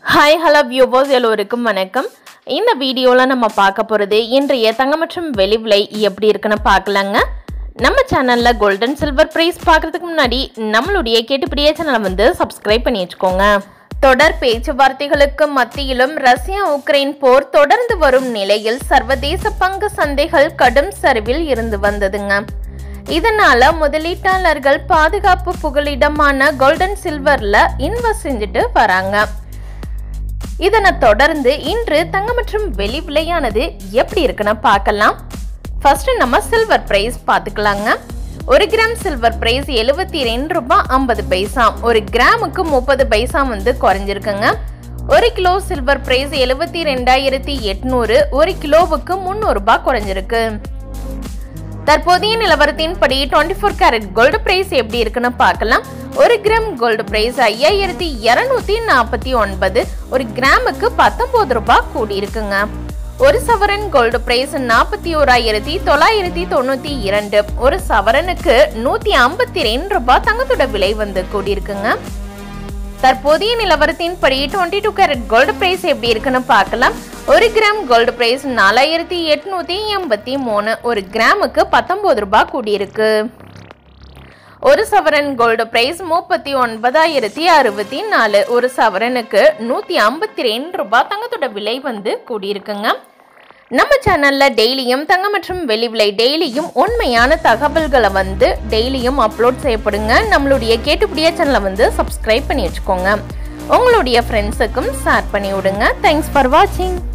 hi hello viewers எல்லோருக்கும் வணக்கம் இந்த வீடியோவில் நம்ம பார்க்க போகிறது இன்றைய தங்கம் மற்றும் வெளி விலை எப்படி இருக்குன்னு பார்க்கலாங்க நம்ம சேனலில் கோல்டன் சில்வர் ப்ரைஸ் பார்க்குறதுக்கு முன்னாடி நம்மளுடைய கேட்டுப்பிடிய சேனலை வந்து சப்ஸ்கிரைப் பண்ணி வச்சுக்கோங்க தொடர் பேச்சுவார்த்தைகளுக்கு மத்தியிலும் ரஷ்யா உக்ரைன் போர் தொடர்ந்து வரும் நிலையில் சர்வதேச பங்கு சந்தைகள் கடும் சரிவில் இருந்து வந்ததுங்க இதனால முதலீட்டாளர்கள் பாதுகாப்பு புகலிடமான கோல்டன் சில்வர்ல இன்வெஸ்ட் செஞ்சுட்டு வராங்க இதனை தொடர்ந்து இன்று தங்கம் மற்றும் வெளி விலையானது எப்படி இருக்குன்னு பார்க்கலாம் ஃபர்ஸ்ட் நம்ம சில்வர் பிரைஸ் பார்த்துக்கலாங்க ஒரு கிராம் சில்வர் பிரைஸ் எழுபத்தி ரெண்டு ரூபாய் ஐம்பது பைசா ஒரு கிராமுக்கு முப்பது பைசா வந்து குறைஞ்சிருக்குங்க ஒரு கிலோ சில்வர் பிரைஸ் எழுபத்தி ரெண்டாயிரத்தி எட்நூறு ஒரு கிலோவுக்கு முந்நூறு ரூபாய் குறைஞ்சிருக்கு தற்போதைய நிலவரத்தின்படி twenty four carat gold price எப்படி இருக்குன்னு பார்க்கலாம் ஒரு கிராம் கோல்டு பிரைஸ் ஐயாயிரத்தி இரநூத்தி நாற்பத்தி ஒன்பது ஒரு கிராமுக்கு பத்தொன்பது ரூபாய் கூடி இருக்குங்க ஒரு சவரன் கோல்டு பிரைஸ் நாற்பத்தி ஓராயிரத்தி தொள்ளாயிரத்தி தொண்ணூத்தி இரண்டு ஒரு சவரனுக்கு நூத்தி ஐம்பத்தி ரெண்டு ரூபாய் தங்கத்தோட விலை வந்து கூடியிருக்குங்க தற்போதைய நிலவரத்தின்படி twenty two carat gold price எப்படி இருக்குன்னு பார்க்கலாம் ஒரு கிராம் கோல்டு பிரைஸ் நாலாயிரத்தி எட்நூத்தி எண்பத்தி மூணு ஒரு கிராமுக்கு பத்தொன்பது ரூபாய் கூடியிருக்கு ஒரு சவரன் கோல்டு பிரைஸ் முப்பத்தி ஒன்பதாயிரத்தி அறுபத்தி நாலு ஒரு சவரனுக்கு நூற்றி ஐம்பத்தி ரெண்டு ரூபாய் தங்கத்தோட விலை வந்து கூடியிருக்குங்க நம்ம சேனல்ல டெய்லியும் தங்கம் மற்றும் வெளி விலை டெய்லியும் உண்மையான தகவல்களை வந்து டெய்லியும் அப்லோட் செய்யப்படுங்க நம்மளுடைய கேட்டுப்படிய சேனலை வந்து சப்ஸ்கிரைப் பண்ணி வச்சுக்கோங்க உங்களுடைய ஃப்ரெண்ட்ஸுக்கும் ஷேர் பண்ணி விடுங்க தேங்க்ஸ் ஃபார் வாட்சிங்